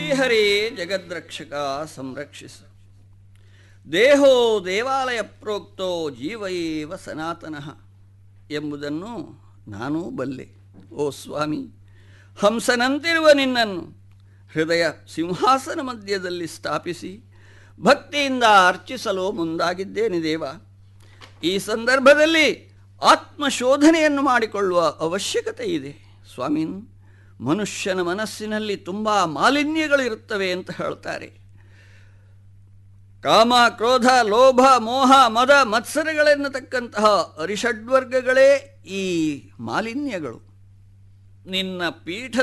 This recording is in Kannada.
ಶ್ರೀಹರೇ ಜಗದ್ರಕ್ಷಕ ಸಂರಕ್ಷಿಸು ದೇಹೋ ದೇವಾಲಯ ಪ್ರೋಕ್ತೋ ಜೀವೈವ ಸನಾತನಃ ಎಂಬುದನ್ನು ನಾನೂ ಬಲ್ಲೆ ಓ ಸ್ವಾಮಿ ಹಂಸನಂತಿರುವ ನಿನ್ನನ್ನು ಹೃದಯ ಸಿಂಹಾಸನ ಮಧ್ಯದಲ್ಲಿ ಸ್ಥಾಪಿಸಿ ಭಕ್ತಿಯಿಂದ ಅರ್ಚಿಸಲು ಮುಂದಾಗಿದ್ದೇನೆ ದೇವ ಈ ಸಂದರ್ಭದಲ್ಲಿ ಆತ್ಮಶೋಧನೆಯನ್ನು ಮಾಡಿಕೊಳ್ಳುವ ಅವಶ್ಯಕತೆ ಇದೆ ಸ್ವಾಮಿನ್ ಮನುಷ್ಯನ ಮನಸ್ಸಿನಲ್ಲಿ ತುಂಬ ಮಾಲಿನ್ಯಗಳಿರುತ್ತವೆ ಅಂತ ಹೇಳ್ತಾರೆ ಕಾಮ ಕ್ರೋಧ ಲೋಭ ಮೋಹ ಮದ ಮತ್ಸರಗಳೆನ್ನತಕ್ಕಂತಹ ಅರಿಷಡ್ವರ್ಗಗಳೇ ಈ ಮಾಲಿನ್ಯಗಳು ನಿನ್ನ ಪೀಠ